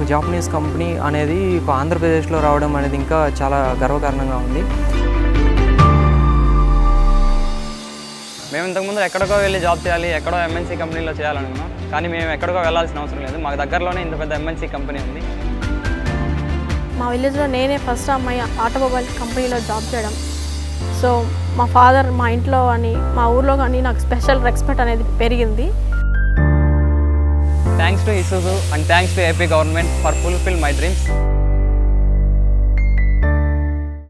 Japanese company అనేది ఒక ఆంధ్రప్రదేశ్లో రావడం అనేది ఇంకా చాలా గర్వకారణంగా ఉంది మేము ఇంతకుముందు ఎక్కడికో వెళ్ళి జాబ్ చేయాలి ఎక్కడో ఎంఎన్సీ కంపెనీలో చేయాలనుకున్నాం కానీ మేము ఎక్కడికో వెళ్ళాల్సిన అవసరం లేదు మాకు దగ్గరలోనే ఇంత పెద్ద ఎంఎన్సీ కంపెనీ ఉంది మా విలేజ్లో నేనే ఫస్ట్ అమ్మాయి ఆటోమొబైల్ కంపెనీలో జాబ్ చేయడం సో మా ఫాదర్ మా ఇంట్లో కానీ మా ఊర్లో కానీ నాకు స్పెషల్ రెస్పెక్ట్ అనేది పెరిగింది thanks to Isuzu and thanks to AP government for fulfil my dreams